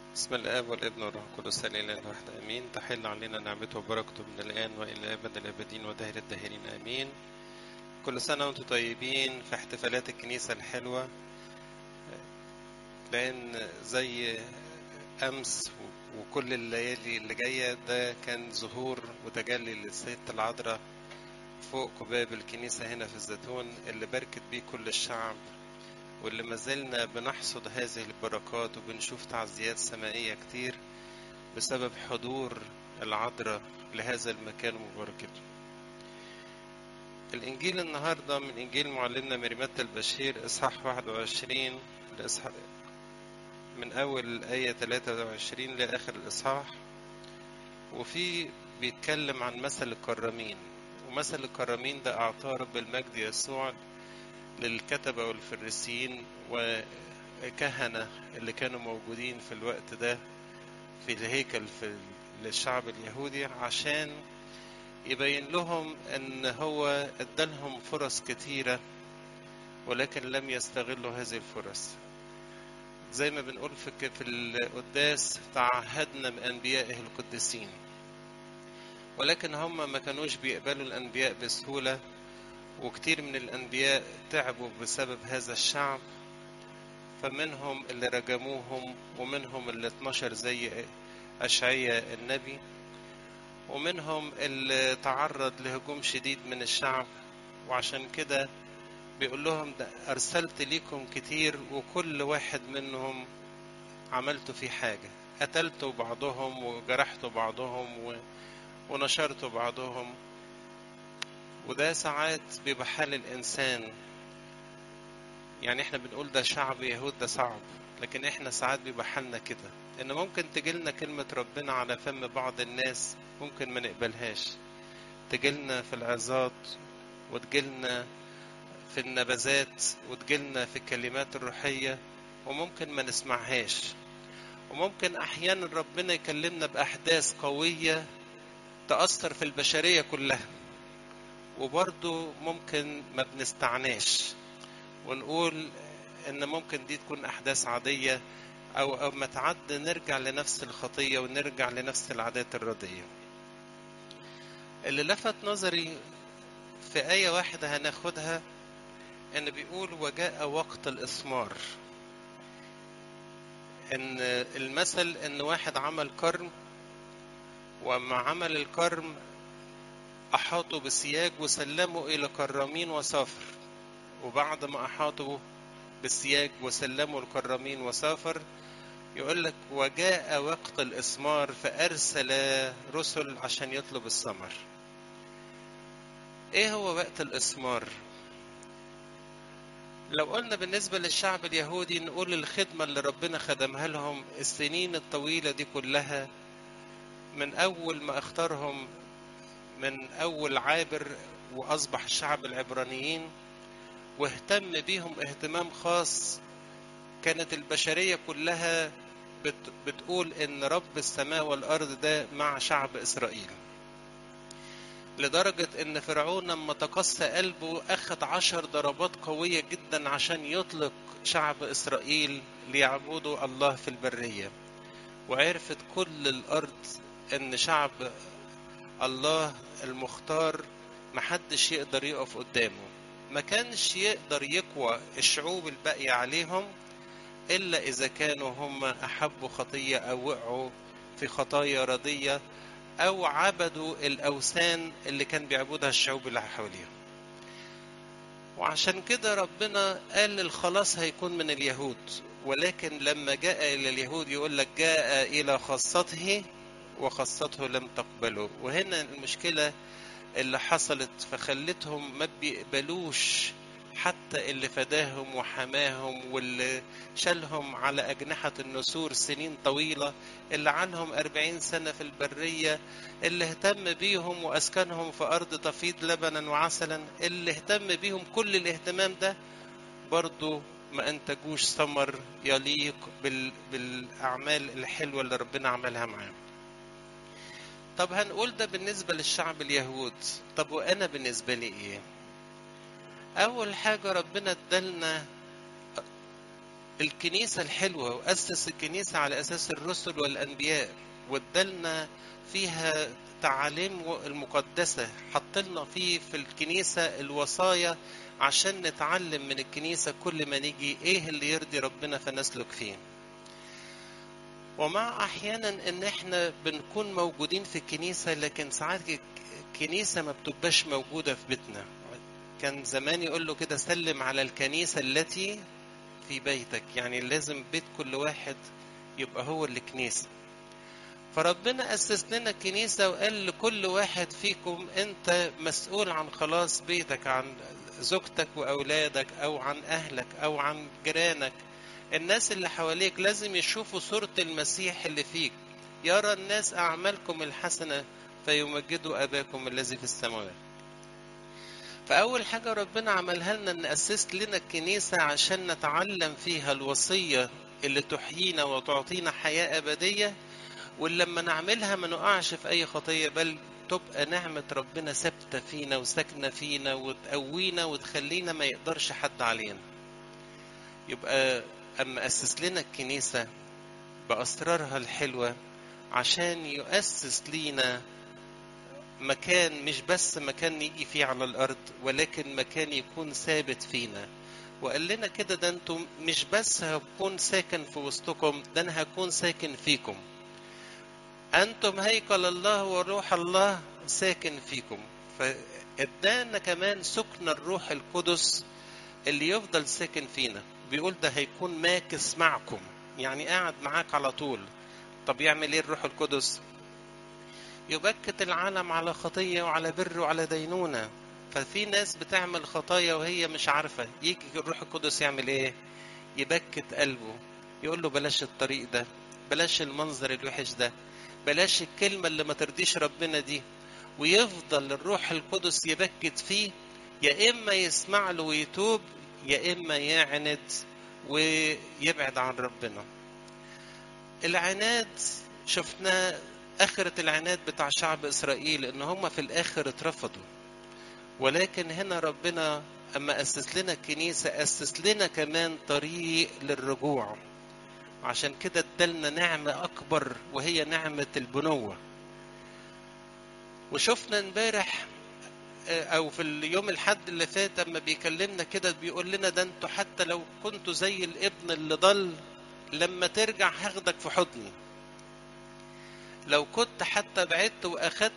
بسم الآب والابن والروح القدس الإله الواحد آمين تحل علينا نعمته وبركته من الآن وإلى أبد الآبدين ودهر الداهرين آمين كل سنة وأنتم طيبين في احتفالات الكنيسة الحلوة لأن زي أمس وكل الليالي اللي جاية ده كان ظهور وتجلي للست العذراء فوق قباب الكنيسة هنا في الزيتون اللي باركت بيه كل الشعب واللي ما زلنا بنحصد هذه البركات وبنشوف تعزيات سمائية كتير بسبب حضور العذراء لهذا المكان وبركته الإنجيل النهاردة من إنجيل معلمنا مريمات البشير إصحاح 21 لإصحاح من أول الآية 23 لآخر الإصحاح وفي بيتكلم عن مثل الكرامين ومثل الكرامين ده أعطاه رب المجد يسوع للكتبة والفريسيين وكهنة اللي كانوا موجودين في الوقت ده في الهيكل في للشعب اليهودي عشان يبين لهم ان هو ادالهم فرص كتيرة ولكن لم يستغلوا هذه الفرص زي ما بنقول في في القداس تعهدنا بأنبيائه القديسين ولكن هم ما كانوش بيقبلوا الأنبياء بسهولة وكتير من الأنبياء تعبوا بسبب هذا الشعب فمنهم اللي رجموهم ومنهم اللي اتنشر زي أشعية النبي ومنهم اللي تعرض لهجوم شديد من الشعب وعشان كده بيقول لهم ده أرسلت ليكم كتير وكل واحد منهم عملت فيه حاجة قتلت بعضهم وجرحت بعضهم و... ونشرت بعضهم وده ساعات بيبقى حال الإنسان يعني احنا بنقول ده شعب يهود ده صعب لكن احنا ساعات بيبقى حالنا كده ان ممكن تجيلنا كلمة ربنا على فم بعض الناس ممكن ما نقبلهاش تجيلنا في العظات وتجيلنا في النبذات وتجيلنا في الكلمات الروحية وممكن ما نسمعهاش وممكن أحيانا ربنا يكلمنا بأحداث قوية تأثر في البشرية كلها وبرضه ممكن ما بنستعناش ونقول ان ممكن دي تكون احداث عاديه او او ما تعد نرجع لنفس الخطيه ونرجع لنفس العادات الرديه اللي لفت نظري في آية واحدة هناخدها إن بيقول وجاء وقت الإثمار إن المثل إن واحد عمل كرم وأما عمل الكرم أحاطوا بسياج وسلموا إلى كرامين وسافر وبعد ما أحاطوا بالسياج وسلموا الكرامين وسافر يقول لك وجاء وقت الإثمار فأرسل رسل عشان يطلب الثمر إيه هو وقت الإثمار؟ لو قلنا بالنسبة للشعب اليهودي نقول الخدمة اللي ربنا خدمها لهم السنين الطويلة دي كلها من أول ما اختارهم من أول عابر وأصبح الشعب العبرانيين واهتم بيهم اهتمام خاص كانت البشرية كلها بت بتقول إن رب السماء والأرض ده مع شعب إسرائيل لدرجة إن فرعون لما تقسى قلبه أخذ عشر ضربات قوية جدا عشان يطلق شعب إسرائيل ليعبدوا الله في البرية وعرفت كل الأرض إن شعب الله المختار محدش يقدر يقف قدامه ما كانش يقدر يقوى الشعوب الباقية عليهم إلا إذا كانوا هم أحبوا خطية أو وقعوا في خطايا ردية أو عبدوا الأوثان اللي كان بيعبدها الشعوب اللي حواليهم وعشان كده ربنا قال الخلاص هيكون من اليهود ولكن لما جاء إلى اليهود يقول لك جاء إلى خاصته وخاصته لم تقبله وهنا المشكلة اللي حصلت فخلتهم ما بيقبلوش حتى اللي فداهم وحماهم واللي شالهم على أجنحة النسور سنين طويلة اللي عنهم أربعين سنة في البرية اللي اهتم بيهم وأسكنهم في أرض تفيض لبنا وعسلا اللي اهتم بيهم كل الاهتمام ده برضو ما أنتجوش ثمر يليق بال... بالأعمال الحلوة اللي ربنا عملها معاهم طب هنقول ده بالنسبة للشعب اليهود طب وأنا بالنسبة لي إيه أول حاجة ربنا ادالنا الكنيسة الحلوة وأسس الكنيسة على أساس الرسل والأنبياء وادالنا فيها تعاليم المقدسة حطلنا فيه في الكنيسة الوصايا عشان نتعلم من الكنيسة كل ما نيجي ايه اللي يرضي ربنا فنسلك فيه ومع احيانا ان احنا بنكون موجودين في الكنيسة لكن ساعات الكنيسة ما بتبقاش موجودة في بيتنا كان زمان يقول له كده سلم على الكنيسة التي في بيتك يعني لازم بيت كل واحد يبقى هو اللي كنيسة فربنا أسس لنا الكنيسة وقال لكل واحد فيكم أنت مسؤول عن خلاص بيتك عن زوجتك وأولادك أو عن أهلك أو عن جيرانك الناس اللي حواليك لازم يشوفوا صورة المسيح اللي فيك يرى الناس أعمالكم الحسنة فيمجدوا أباكم الذي في السماوات فأول حاجة ربنا عملها لنا إن أسس لنا الكنيسة عشان نتعلم فيها الوصية اللي تحيينا وتعطينا حياة أبدية واللي لما نعملها ما نقعش في أي خطية بل تبقى نعمة ربنا ثابتة فينا وساكنة فينا وتقوينا وتخلينا ما يقدرش حد علينا يبقى أما أسس لنا الكنيسة بأسرارها الحلوة عشان يؤسس لينا مكان مش بس مكان نيجي فيه على الأرض ولكن مكان يكون ثابت فينا وقال لنا كده ده انتم مش بس هكون ساكن في وسطكم ده انا هكون ساكن فيكم انتم هيكل الله وروح الله ساكن فيكم فادانا كمان سكن الروح القدس اللي يفضل ساكن فينا بيقول ده هيكون ماكس معكم يعني قاعد معاك على طول طب يعمل ايه الروح القدس يبكت العالم على خطية وعلى بر وعلى دينونة ففي ناس بتعمل خطايا وهي مش عارفة يجي الروح القدس يعمل ايه يبكت قلبه يقول له بلاش الطريق ده بلاش المنظر الوحش ده بلاش الكلمة اللي ما ترضيش ربنا دي ويفضل الروح القدس يبكت فيه يا إما يسمع له ويتوب يا إما يعند ويبعد عن ربنا العناد شفنا آخرة العناد بتاع شعب إسرائيل إن هم في الآخر اترفضوا ولكن هنا ربنا أما أسس لنا الكنيسة أسس لنا كمان طريق للرجوع عشان كده ادالنا نعمة أكبر وهي نعمة البنوة وشفنا امبارح أو في اليوم الحد اللي فات أما بيكلمنا كده بيقول لنا ده أنتوا حتى لو كنتوا زي الابن اللي ضل لما ترجع هاخدك في حضني لو كنت حتى بعدت واخدت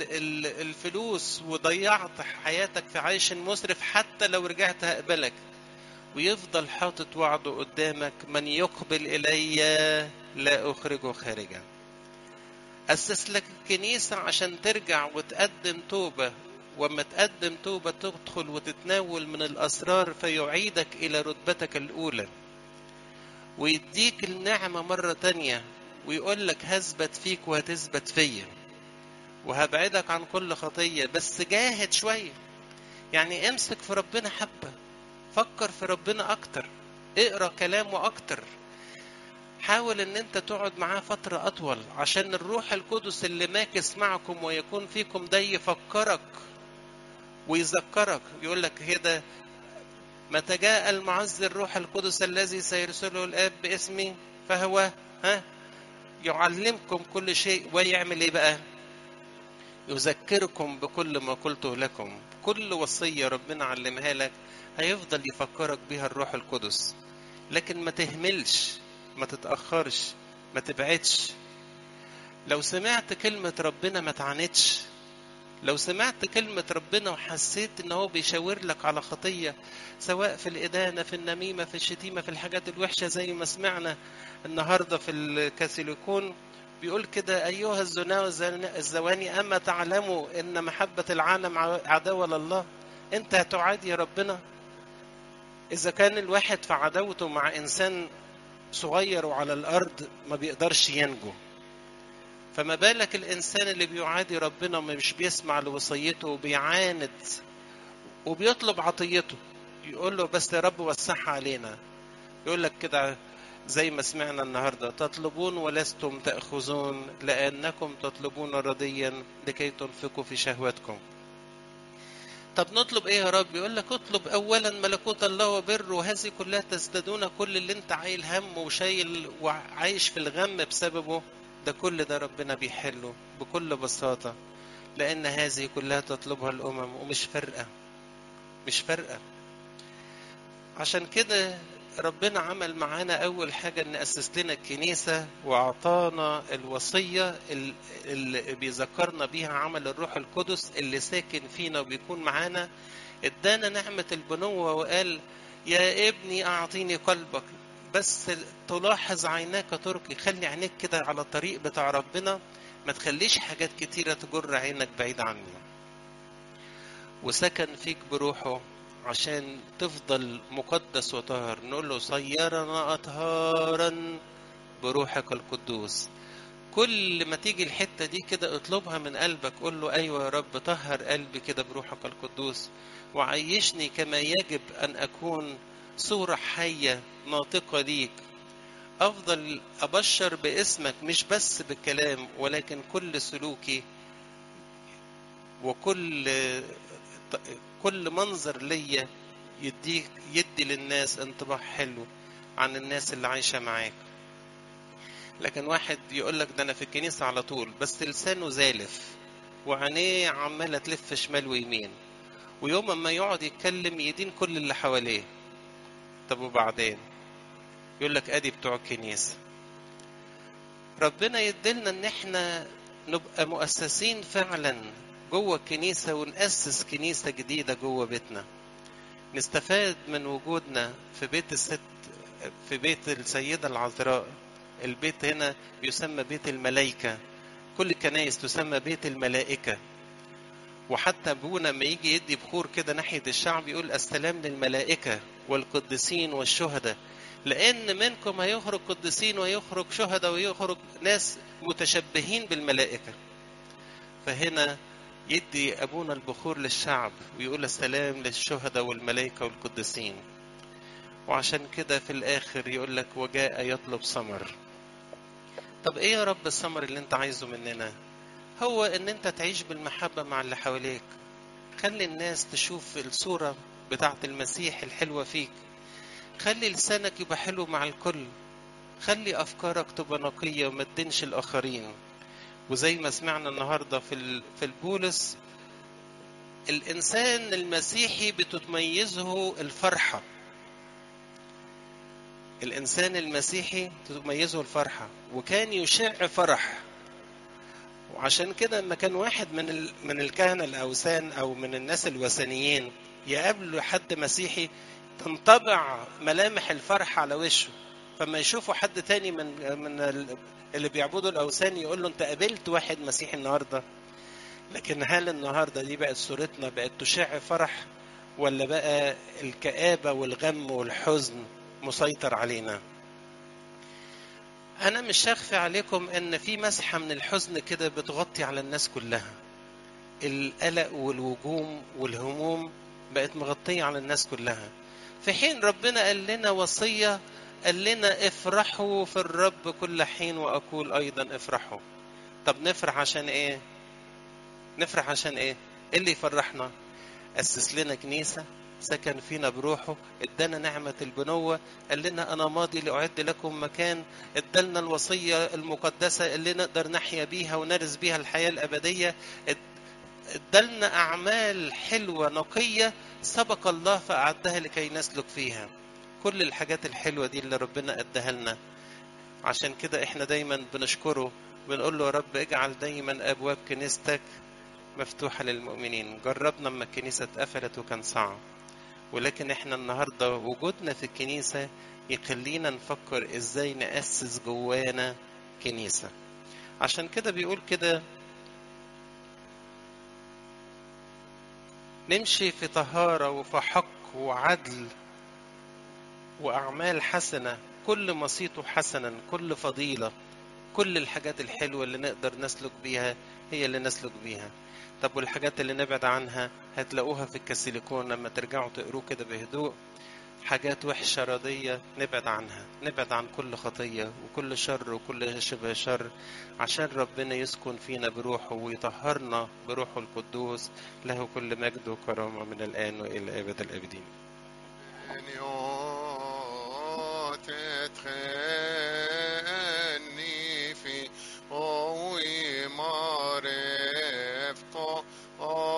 الفلوس وضيعت حياتك في عيش مسرف حتى لو رجعت هقبلك ويفضل حاطط وعده قدامك من يقبل الي لا اخرجه خارجا اسس لك الكنيسه عشان ترجع وتقدم توبه وما تقدم توبه تدخل وتتناول من الاسرار فيعيدك الى رتبتك الاولى ويديك النعمه مره تانيه ويقول لك هثبت فيك وهتثبت فيا وهبعدك عن كل خطية بس جاهد شوية يعني امسك في ربنا حبة فكر في ربنا أكتر اقرا كلامه أكتر حاول ان انت تقعد معاه فترة أطول عشان الروح القدس اللي ماكس معكم ويكون فيكم ده يفكرك ويذكرك يقول لك كده متى جاء المعز الروح القدس الذي سيرسله الآب باسمي فهو ها يعلمكم كل شيء ويعمل ايه بقى يذكركم بكل ما قلته لكم كل وصية ربنا علمها لك هيفضل يفكرك بها الروح القدس لكن ما تهملش ما تتأخرش ما تبعدش لو سمعت كلمة ربنا ما تعاندش لو سمعت كلمة ربنا وحسيت ان هو بيشاور لك على خطية سواء في الإدانة في النميمة في الشتيمة في الحاجات الوحشة زي ما سمعنا النهاردة في الكاثوليكون بيقول كده أيها الزنا الزواني أما تعلموا أن محبة العالم عداوة لله أنت هتعادي ربنا إذا كان الواحد في عداوته مع إنسان صغير وعلى الأرض ما بيقدرش ينجو فما بالك الإنسان اللي بيعادي ربنا مش بيسمع لوصيته وبيعاند وبيطلب عطيته يقول له بس يا رب وسعها علينا يقول لك كده زي ما سمعنا النهارده تطلبون ولستم تأخذون لأنكم تطلبون رديا لكي تنفقوا في شهوتكم طب نطلب ايه يا رب يقول لك اطلب اولا ملكوت الله وبر وهذه كلها تزدادون كل اللي انت عايل هم وشايل وعايش في الغم بسببه ده كل ده ربنا بيحله بكل بساطة لأن هذه كلها تطلبها الأمم ومش فارقة مش فارقة عشان كده ربنا عمل معانا أول حاجة إن أسس لنا الكنيسة وأعطانا الوصية اللي بيذكرنا بيها عمل الروح القدس اللي ساكن فينا وبيكون معانا ادانا نعمة البنوة وقال يا ابني أعطيني قلبك بس تلاحظ عيناك تركي خلي عينيك كده على الطريق بتاع ربنا ما تخليش حاجات كتيرة تجر عينك بعيد عنه وسكن فيك بروحه عشان تفضل مقدس وطاهر نقول له صيرنا أطهارا بروحك القدوس كل ما تيجي الحتة دي كده اطلبها من قلبك قول له أيوة يا رب طهر قلبي كده بروحك القدوس وعيشني كما يجب أن أكون صورة حية ناطقة ليك أفضل أبشر باسمك مش بس بالكلام ولكن كل سلوكي وكل كل منظر ليا يديك يدي للناس انطباع حلو عن الناس اللي عايشة معاك لكن واحد يقول لك ده أنا في الكنيسة على طول بس لسانه زالف وعينيه عمالة تلف شمال ويمين ويوم ما يقعد يتكلم يدين كل اللي حواليه طب وبعدين يقول لك ادي بتوع الكنيسه ربنا يدلنا ان احنا نبقى مؤسسين فعلا جوه الكنيسه ونأسس كنيسه جديده جوه بيتنا نستفاد من وجودنا في بيت الست في بيت السيده العذراء البيت هنا يسمى بيت الملائكه كل الكنائس تسمى بيت الملائكه وحتى ابونا لما يجي يدي بخور كده ناحيه الشعب يقول السلام للملائكه والقديسين والشهداء لان منكم هيخرج قديسين ويخرج شهداء ويخرج ناس متشبهين بالملائكه فهنا يدي ابونا البخور للشعب ويقول السلام للشهداء والملائكه والقديسين وعشان كده في الاخر يقول لك وجاء يطلب ثمر طب ايه يا رب الثمر اللي انت عايزه مننا هو ان انت تعيش بالمحبه مع اللي حواليك خلي الناس تشوف الصوره بتاعه المسيح الحلوه فيك خلي لسانك يبقى حلو مع الكل خلي افكارك تبقى نقيه وما تدينش الاخرين وزي ما سمعنا النهارده في في البولس الانسان المسيحي بتتميزه الفرحه الانسان المسيحي تتميزه الفرحه وكان يشع فرح وعشان كده لما كان واحد من من الكهنه الاوثان او من الناس الوثنيين يقابلوا حد مسيحي تنطبع ملامح الفرح على وشه فما يشوفوا حد تاني من من اللي بيعبدوا الاوثان يقول له انت قابلت واحد مسيحي النهارده لكن هل النهارده دي بقت صورتنا بقت تشع فرح ولا بقى الكآبة والغم والحزن مسيطر علينا أنا مش هخفي عليكم إن في مسحة من الحزن كده بتغطي على الناس كلها القلق والوجوم والهموم بقت مغطية على الناس كلها في حين ربنا قال لنا وصية قال لنا افرحوا في الرب كل حين وأقول أيضا افرحوا طب نفرح عشان إيه نفرح عشان إيه إيه اللي يفرحنا أسس لنا كنيسة سكن فينا بروحه ادانا نعمة البنوة قال لنا أنا ماضي لأعد لكم مكان ادالنا الوصية المقدسة اللي نقدر نحيا بيها ونرث بيها الحياة الأبدية ادالنا أعمال حلوة نقية سبق الله فأعدها لكي نسلك فيها كل الحاجات الحلوة دي اللي ربنا أداها لنا عشان كده احنا دايما بنشكره بنقول له يا رب اجعل دايما أبواب كنيستك مفتوحة للمؤمنين جربنا لما الكنيسة اتقفلت وكان صعب ولكن احنا النهاردة وجودنا في الكنيسة يخلينا نفكر ازاي نأسس جوانا كنيسة عشان كده بيقول كده نمشي في طهارة وفي حق وعدل وأعمال حسنة كل مسيطه حسنا كل فضيلة كل الحاجات الحلوة اللي نقدر نسلك بيها هي اللي نسلك بيها طب والحاجات اللي نبعد عنها هتلاقوها في الكاسيليكون لما ترجعوا تقروه كده بهدوء حاجات وحشة ردية نبعد عنها نبعد عن كل خطية وكل شر وكل شبه شر عشان ربنا يسكن فينا بروحه ويطهرنا بروحه القدوس له كل مجد وكرامة من الآن وإلى أبد الآبدين نيوت تخني في قوي معرفته